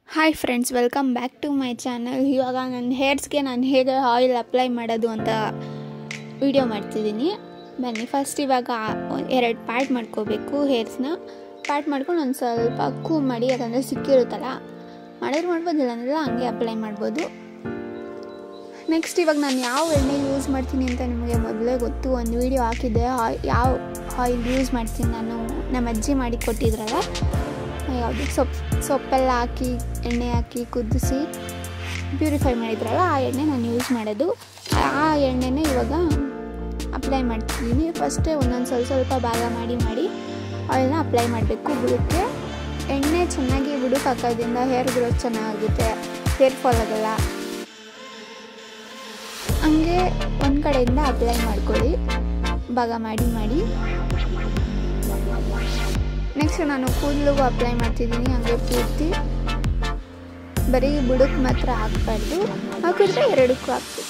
hi friends welcome back to my channel ಇವಾಗ ನನ್ನ ಹೇರ್ಸ್ಗೆ ನಾನು ಹೇಗೆ ಆಯಿಲ್ ಅಪ್ಲೈ ಮಾಡೋದು ಅಂತ ವಿಡಿಯೋ ಮಾಡ್ತಿದ್ದೀನಿ ಬನ್ನಿ ಫಸ್ಟ್ ಇವಾಗ ಎರಡು ಪಾರ್ಟ್ ಮಾಡ್ಕೋಬೇಕು ಹೇರ್ಸ್ನ ಪಾರ್ಟ್ ಮಾಡ್ಕೊಂಡು ಒಂದು ಸ್ವಲ್ಪ ಕೂಮ್ ಮಾಡಿ ಯಾಕಂದರೆ ಸಿಕ್ಕಿರುತ್ತಲ್ಲ ಮಾಡಿದ್ರೆ ಮಾಡ್ಬೋದು ಇಲ್ಲಾಂದ್ರೆ ಹಂಗೆ ಅಪ್ಲೈ ಮಾಡ್ಬೋದು ನೆಕ್ಸ್ಟ್ ಇವಾಗ ನಾನು ಯಾವ ಎಣ್ಣೆ ಯೂಸ್ ಮಾಡ್ತೀನಿ ಅಂತ ನಿಮಗೆ ಮೊದಲೇ ಗೊತ್ತು ಒಂದು ವಿಡಿಯೋ ಹಾಕಿದ್ದೆ ಆಯ್- ಯಾವ ಆಯಿಲ್ ಯೂಸ್ ಮಾಡ್ತೀನಿ ನಾನು ನಮ್ಮ ಅಜ್ಜಿ ಮಾಡಿ ಕೊಟ್ಟಿದ್ರಲ್ಲ ಯಾವುದು ಸೊಪ್ಪು ಸೊಪ್ಪೆಲ್ಲ ಹಾಕಿ ಎಣ್ಣೆ ಹಾಕಿ ಕುದಿಸಿ ಪ್ಯೂರಿಫೈ ಮಾಡಿದ್ರಲ್ಲ ಆ ಎಣ್ಣೆ ನಾನು ಯೂಸ್ ಮಾಡೋದು ಆ ಎಣ್ಣೆನೇ ಇವಾಗ ಅಪ್ಲೈ ಮಾಡ್ತಿದ್ದೀನಿ ಫಸ್ಟೇ ಒಂದೊಂದು ಸ್ವಲ್ಪ ಸ್ವಲ್ಪ ಭಾಗ ಮಾಡಿ ಮಾಡಿ ಆಯಿಲ್ನ ಅಪ್ಲೈ ಮಾಡಬೇಕು ಬುಡಕ್ಕೆ ಎಣ್ಣೆ ಚೆನ್ನಾಗಿ ಬುಡಕ್ಕೆ ಹಾಕೋದ್ರಿಂದ ಹೇರ್ ಗ್ರೋತ್ ಚೆನ್ನಾಗುತ್ತೆ ಹೇರ್ ಫಾಲ್ ಆಗಲ್ಲ ಹಂಗೆ ಒಂದು ಕಡೆಯಿಂದ ಅಪ್ಲೈ ಮಾಡ್ಕೊಳ್ಳಿ ಭಾಗ ಮಾಡಿ ಮಾಡಿ ನೆಕ್ಸ್ಟ್ ನಾನು ಕೂದಲಿಗೂ ಅಪ್ಲೈ ಮಾಡ್ತಿದ್ದೀನಿ ಹಂಗೆ ಪೂರ್ತಿ ಬರೀ ಬುಡಕ್ಕೆ ಮಾತ್ರ ಹಾಕ್ಬಾರ್ದು ಹಾಕಿದ್ರೆ ಎರಡಕ್ಕೂ ಹಾಕ್ಬೇಕು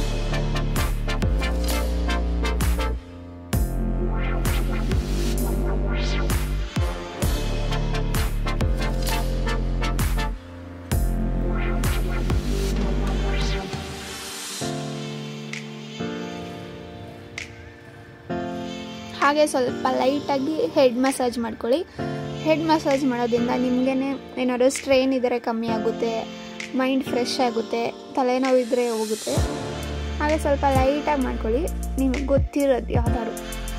ಹಾಗೆ ಸ್ವಲ್ಪ ಲೈಟಾಗಿ ಹೆಡ್ ಮಸಾಜ್ ಮಾಡ್ಕೊಳ್ಳಿ ಹೆಡ್ ಮಸಾಜ್ ಮಾಡೋದ್ರಿಂದ ನಿಮಗೇ ಏನಾದ್ರು ಸ್ಟ್ರೈನ್ ಇದ್ದರೆ ಕಮ್ಮಿ ಆಗುತ್ತೆ ಮೈಂಡ್ ಫ್ರೆಶ್ ಆಗುತ್ತೆ ತಲೆನೋವು ಇದ್ದರೆ ಹೋಗುತ್ತೆ ಹಾಗೆ ಸ್ವಲ್ಪ ಲೈಟಾಗಿ ಮಾಡ್ಕೊಳ್ಳಿ ನಿಮಗೆ ಗೊತ್ತಿರೋದು ಯಾವ್ದಾದ್ರು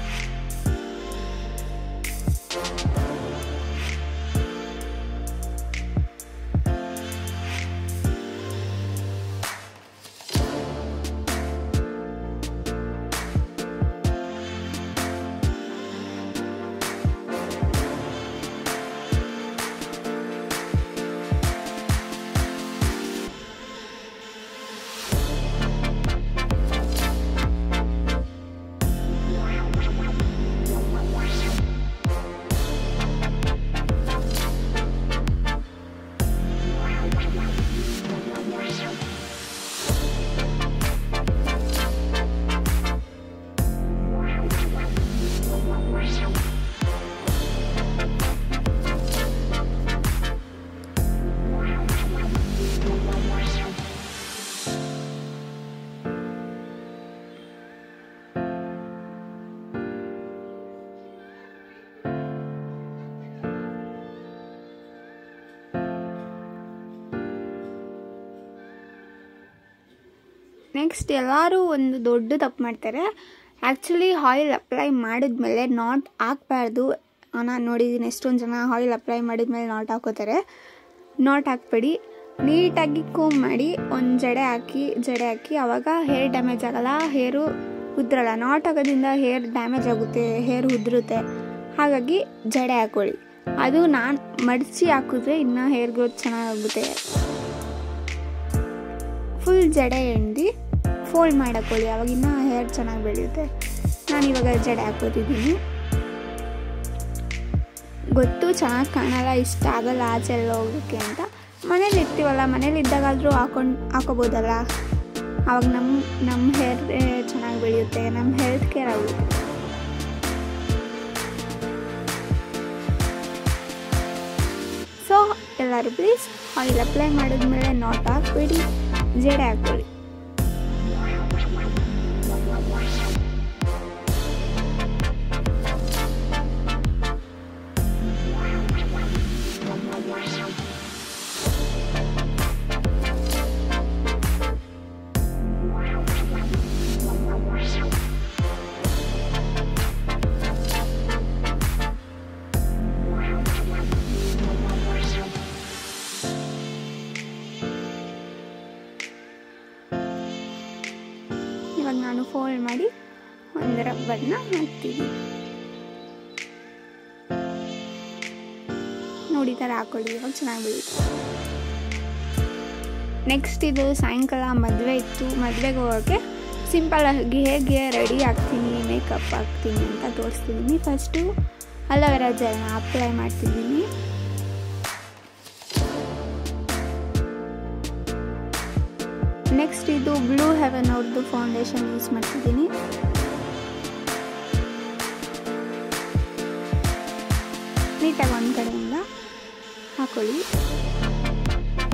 ನೆಕ್ಸ್ಟ್ ಎಲ್ಲರೂ ಒಂದು ದೊಡ್ಡ ತಪ್ಪು ಮಾಡ್ತಾರೆ ಆ್ಯಕ್ಚುಲಿ ಆಯಿಲ್ ಅಪ್ಲೈ ಮಾಡಿದ್ಮೇಲೆ ನಾಟ್ ಹಾಕ್ಬಾರ್ದು ನಾನು ನೋಡಿದ್ದೀನಿ ಎಷ್ಟೊಂದು ಜನ ಆಯಿಲ್ ಅಪ್ಲೈ ಮಾಡಿದ್ಮೇಲೆ ನಾಟ್ ಹಾಕೋತಾರೆ ನಾಟ್ ಹಾಕ್ಬೇಡಿ ನೀಟಾಗಿ ಕೂಮ್ ಮಾಡಿ ಒಂದು ಜಡೆ ಹಾಕಿ ಜಡೆ ಹಾಕಿ ಆವಾಗ ಹೇರ್ ಡ್ಯಾಮೇಜ್ ಆಗಲ್ಲ ಹೇರು ಉದ್ರಲ್ಲ ನಾಟ್ ಹಾಕೋದ್ರಿಂದ ಹೇರ್ ಡ್ಯಾಮೇಜ್ ಆಗುತ್ತೆ ಹೇರ್ ಉದುರುತ್ತೆ ಹಾಗಾಗಿ ಜಡೆ ಹಾಕೊಳ್ಳಿ ಅದು ನಾನು ಮಡಚಿ ಹಾಕಿದ್ರೆ ಇನ್ನೂ ಹೇರ್ ಗ್ರೋತ್ ಚೆನ್ನಾಗಾಗುತ್ತೆ ಫುಲ್ ಜಡೆ ಎಣ್ದು ಫೋಲ್ಡ್ ಮಾಡಾಕೊಳ್ಳಿ ಅವಾಗ ಇನ್ನೂ ಹೇರ್ ಚೆನ್ನಾಗಿ ಬೆಳೆಯುತ್ತೆ ನಾನು ಇವಾಗ ಜಡೆ ಹಾಕೋತಿದ್ದೀನಿ ಗೊತ್ತು ಚೆನ್ನಾಗಿ ಕಾಣಲ್ಲ ಇಷ್ಟ ಆಗಲ್ಲ ಆಚೆ ಎಲ್ಲ ಹೋಗೋಕ್ಕೆ ಅಂತ ಮನೇಲಿ ಇರ್ತೀವಲ್ಲ ಮನೇಲಿ ಇದ್ದಾಗಾದರೂ ಹಾಕೊಂಡು ಹಾಕೋಬೋದಲ್ಲ ಅವಾಗ ನಮ್ಮ ನಮ್ಮ ಹೇರ್ ಚೆನ್ನಾಗಿ ಬೆಳೆಯುತ್ತೆ ನಮ್ಮ ಹೆಲ್ತ್ ಕೇರ್ ಆಗುತ್ತೆ ಸೊ ಎಲ್ಲರೂ ಪ್ಲೀಸ್ ಆಯಿಲ್ ಅಪ್ಲೈ ಮಾಡಿದ್ಮೇಲೆ ನಾಟ್ ಹಾಕ್ಬೇಡಿ ಜಡೆ ಹಾಕ್ಕೊಳ್ಳಿ ಇವಾಗ ನಾನು ಫೋಲ್ಡ್ ಮಾಡಿ ಒಂದು ರಬ್ಬರ್ನ ಹಾಕ್ತೀನಿ ನೋಡಿ ಈ ಥರ ಹಾಕೊಳ್ಳಿ ಇವಾಗ ಚೆನ್ನಾಗಿ ಬೆಳೀತು ನೆಕ್ಸ್ಟ್ ಇದು ಸಾಯಂಕಾಲ ಮದುವೆ ಇತ್ತು ಮದುವೆಗೆ ಹೋಗೋಕ್ಕೆ ಸಿಂಪಲ್ ಆಗಿ ಹೇಗೆ ರೆಡಿ ಆಗ್ತೀನಿ ಮೇಕಪ್ ಹಾಕ್ತೀನಿ ಅಂತ ತೋರಿಸ್ತಿದ್ದೀನಿ ಫಸ್ಟು ಅಲೋವೆರಾ ಜೆಲ್ನ ಅಪ್ಲೈ ಮಾಡ್ತಿದ್ದೀನಿ ನೆಕ್ಸ್ಟ್ ಇದು ಬ್ಲೂ ಹೆವೆನ್ ಅವ್ರದ್ದು ಫೌಂಡೇಶನ್ ಯೂಸ್ ಮಾಡ್ತಿದ್ದೀನಿ ನೀಟಾಗಿ ಒಂದು ಕಡೆಯಿಂದ ಹಾಕೊಳ್ಳಿ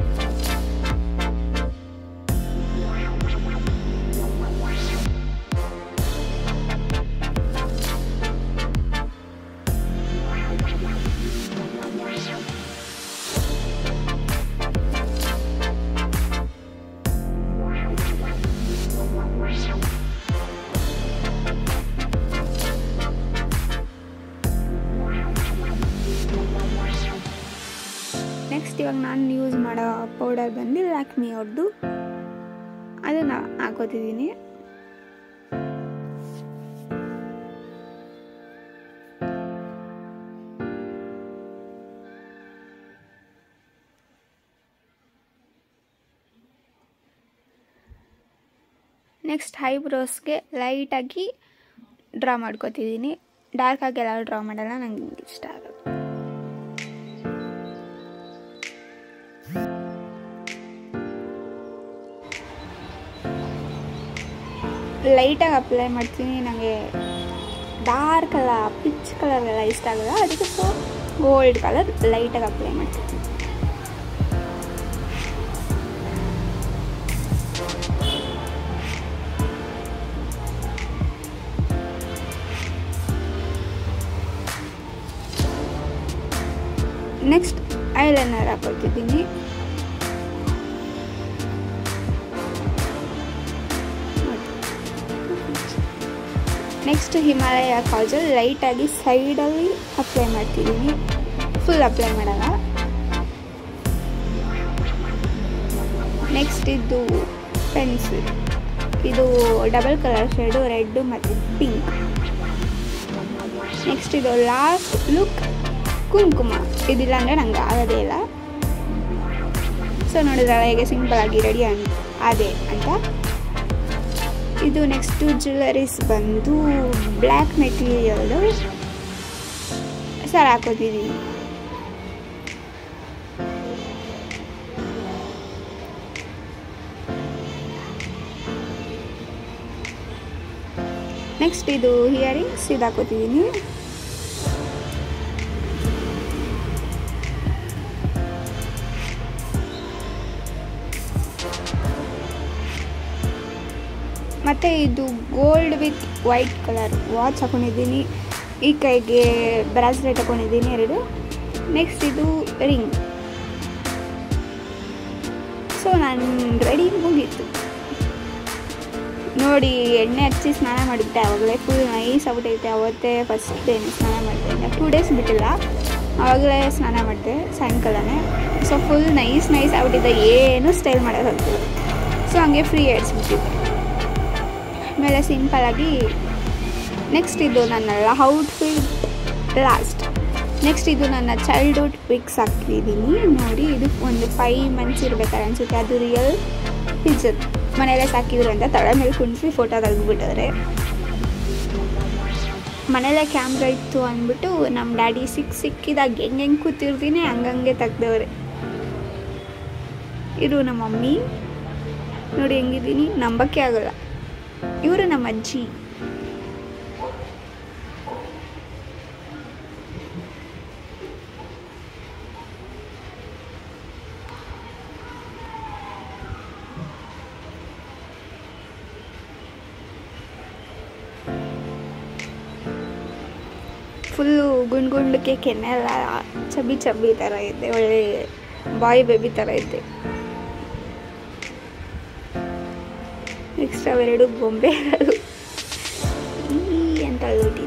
ಇವಾಗ ನಾನು ಯೂಸ್ ಮಾಡೋ ಪೌಡರ್ ಬಂದು ಲ್ಯಾಕ್ಮಿ ಅವ್ರದ್ದು ಅದನ್ನು ಹಾಕೋತಿದ್ದೀನಿ ನೆಕ್ಸ್ಟ್ ಐಬ್ರೋಸ್ಗೆ ಲೈಟಾಗಿ ಡ್ರಾ ಮಾಡ್ಕೋತಿದ್ದೀನಿ ಡಾರ್ಕಾಗಿ ಎಲ್ಲ ಡ್ರಾ ಮಾಡಲ್ಲ ನಂಗೆ ಇಷ್ಟ ಆಗೋದು ಲೈಟಾಗಿ ಅಪ್ಲೈ ಮಾಡ್ತೀನಿ ನನಗೆ ಡಾರ್ಕ್ ಅಲ್ಲ ಪಿಚ್ ಕಲರ್ ಎಲ್ಲ ಇಷ್ಟ ಆಗಲ್ಲ ಅದಕ್ಕೆ ಸೊ ಗೋಲ್ಡ್ ಕಲರ್ ಲೈಟಾಗಿ ಅಪ್ಲೈ ಮಾಡ್ತೀನಿ ನೆಕ್ಸ್ಟ್ ಐಲೈನರ್ ಹಾಕೊಳ್ತಿದ್ದೀನಿ ನೆಕ್ಸ್ಟ್ ಹಿಮಾಲಯ ಕಾಜಲ್ ಲೈಟಾಗಿ ಸೈಡಲ್ಲಿ ಅಪ್ಲೈ ಮಾಡ್ತಿದ್ದೀನಿ ಫುಲ್ ಅಪ್ಲೈ ಮಾಡಲ್ಲ ನೆಕ್ಸ್ಟ್ ಇದು ಪೆನ್ಸಿಲ್ ಇದು ಡಬಲ್ ಕಲರ್ ಶೇಡು ರೆಡ್ ಮತ್ತು ಪಿಂಕ್ ನೆಕ್ಸ್ಟ್ ಇದು ಲಾಸ್ಟ್ ಲುಕ್ ಕುಂಕುಮ ಇದಿಲ್ಲ ಅಂದರೆ ನಂಗೆ ಆಗೋದೇ ಇಲ್ಲ ಸೊ ನೋಡಿದ್ರಲ್ಲ ಹೇಗೆ ಸಿಂಪಲ್ ಆಗಿ ರೆಡಿ ಅನ್ ಅದೇ ಅಂತ ಇದು ನೆಕ್ಸ್ಟು ಜ್ಯುವೆಲರೀಸ್ ಬಂದು ಬ್ಲ್ಯಾಕ್ ಮೆಟೀರಿಯಲ್ದು ಸರ್ ಹಾಕೋತಿದ್ದೀನಿ ನೆಕ್ಸ್ಟ್ ಇದು ಹಿಯರಿಂಗ್ಸ್ ಇದು ಹಾಕೋತಿದ್ದೀನಿ ಮತ್ತು ಇದು gold with white colour watch ಹಾಕೊಂಡಿದ್ದೀನಿ ಈ ಕೈಗೆ ಬ್ರಾಸ್ಲೆಟ್ ಹಾಕೊಂಡಿದ್ದೀನಿ ಎರಡು ನೆಕ್ಸ್ಟ್ ಇದು ರಿಂಗ್ ಸೊ ನಾನು ರೆಡಿ ಮುಗೀತು ನೋಡಿ ಎಣ್ಣೆ ಹಚ್ಚಿ ಸ್ನಾನ ಮಾಡಿಬಿಟ್ಟೆ ಆವಾಗಲೇ ಫುಲ್ ನೈಸ್ ಆಗ್ಬಿಟ್ಟೈತೆ ಅವತ್ತೇ ಫಸ್ಟ್ ಡೇನೆ ಸ್ನಾನ ಮಾಡಿದೆ ಟೂ ಡೇಸ್ ಬಿಟ್ಟಿಲ್ಲ ಆವಾಗಲೇ ಸ್ನಾನ ಮಾಡಿದೆ ಸಾಯಂಕಾಲನೇ ಸೊ ಫುಲ್ ನೈಸ್ ನೈಸ್ ಆಗ್ಬಿಟ್ಟಿದೆ ಏನು ಸ್ಟೈಲ್ ಮಾಡೋದು ಸೊ ಹಂಗೆ ಫ್ರೀ ಏಡ್ಸ್ಬಿಟ್ಟಿದ್ದೆ ಆಮೇಲೆ ಸಿಂಪಲಾಗಿ ನೆಕ್ಸ್ಟ್ ಇದು ನನ್ನ ಔಟ್ಫಿಟ್ ಲಾಸ್ಟ್ ನೆಕ್ಸ್ಟ್ ಇದು ನನ್ನ ಚೈಲ್ಡ್ಹುಡ್ ಪಿಕ್ಸ್ ಹಾಕಿದ್ದೀನಿ ನೋಡಿ ಇದು ಒಂದು ಫೈವ್ ಮಂತ್ಸ್ ಇರ್ಬೇಕಾದ್ರೆ ಅನಿಸುತ್ತೆ ಅದು ರಿಯಲ್ ಪಿಜರ್ ಮನೆಯಲ್ಲೇ ಸಾಕಿದ್ರು ಅಂತ ತಲೆ ಮೇಲೆ ಕುಣಿಸಿ ಫೋಟೋ ತೆಗೆದುಬಿಟ್ಟಿದ್ರೆ ಮನೆಯಲ್ಲೇ ಕ್ಯಾಮ್ರಾ ಇತ್ತು ಅಂದ್ಬಿಟ್ಟು ನಮ್ಮ ಡ್ಯಾಡಿ ಸಿಕ್ ಸಿಕ್ಕಿದಾಗ ಹೆಂಗೆ ಹೆಂಗೆ ಕೂತಿರ್ತೀನಿ ಹಂಗಂಗೆ ತೆಗ್ದವ್ರೆ ಇದು ನಮ್ಮ ಮಮ್ಮಿ ನೋಡಿ ಹೆಂಗಿದ್ದೀನಿ ನಂಬಕ್ಕೆ ಆಗಲ್ಲ ಇವರು ನಮ್ಮ ಅಜ್ಜಿ ಫುಲ್ಲು ಗುಂಡು ಗುಂಡಕ್ಕೆ ಕೆನ್ನೆಲ್ಲ ಚಬ್ಬಿ ಚಬ್ಬಿ ಥರ ಇದೆ ಒಳ್ಳೆ ಬಾಯ್ ಬೇಬಿ ಥರ ಇದೆ ನೆಕ್ಸ್ಟ್ ಅವೆರಡು ಗೊಂಬೆಗಳು ಈ ಅಂತ ಹೇಳ್ಬಿಟ್ಟು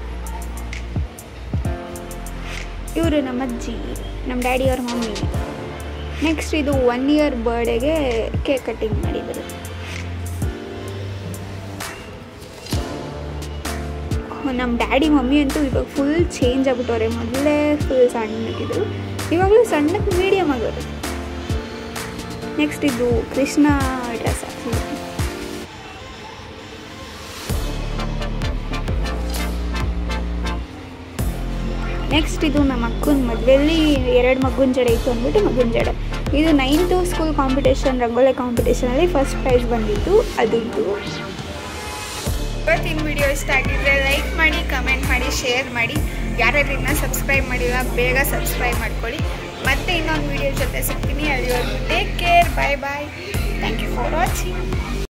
ಇವರು ನಮ್ಮ ಅಜ್ಜಿ ನಮ್ಮ ಡ್ಯಾಡಿ ಅವ್ರ ಮಮ್ಮಿ ನೆಕ್ಸ್ಟ್ ಇದು ಒನ್ ಇಯರ್ ಬರ್ಡೇಗೆ ಕೇಕ್ ಕಟ್ಟಿಂಗ್ ಮಾಡಿದರು ನಮ್ಮ ಡ್ಯಾಡಿ ಮಮ್ಮಿ ಅಂತೂ ಇವಾಗ ಫುಲ್ ಚೇಂಜ್ ಆಗ್ಬಿಟ್ಟವ್ರೆ ಮೊದಲೇ ಫುಲ್ ಸಣ್ಣಕ್ಕಿದ್ರು ಇವಾಗಲೂ ಸಣ್ಣಕ್ಕೆ ಮೀಡಿಯಮ್ ಆಗೋರು ನೆಕ್ಸ್ಟ್ ಇದು ಕೃಷ್ಣ ಡ್ರೆಸ್ ಹಾಕ್ತಿದ್ದೀನಿ ನೆಕ್ಸ್ಟ್ ಇದು ನಮ್ಮ ಅಕ್ಕನ ಮದುವೆಯಲ್ಲಿ ಎರಡು ಮಗುನ ಜಡೆ ಇತ್ತು ಅಂದ್ಬಿಟ್ಟು ಮಗುನ ಜಡೆ ಇದು ನೈನ್ತು ಸ್ಕೂಲ್ ಕಾಂಪಿಟೇಷನ್ ರಂಗೋಲಿ ಕಾಂಪಿಟೇಷನಲ್ಲಿ ಫಸ್ಟ್ ಪ್ರೈಸ್ ಬಂದಿತ್ತು ಅದಿದ್ದು ಇವತ್ತಿನ ವಿಡಿಯೋ ಇಷ್ಟ ಆಗಿದ್ರೆ ಲೈಕ್ ಮಾಡಿ ಕಮೆಂಟ್ ಮಾಡಿ ಶೇರ್ ಮಾಡಿ ಯಾರ್ಯಾರು ಇನ್ನೂ ಸಬ್ಸ್ಕ್ರೈಬ್ ಮಾಡಿಲ್ಲ ಬೇಗ ಸಬ್ಸ್ಕ್ರೈಬ್ ಮಾಡ್ಕೊಳ್ಳಿ ಮತ್ತೆ ಇನ್ನೊಂದು ವಿಡಿಯೋ ಜೊತೆ ಸಿಗ್ತೀನಿ ಅಲ್ಲಿವರೆಗೂ take care bye bye thank you for watching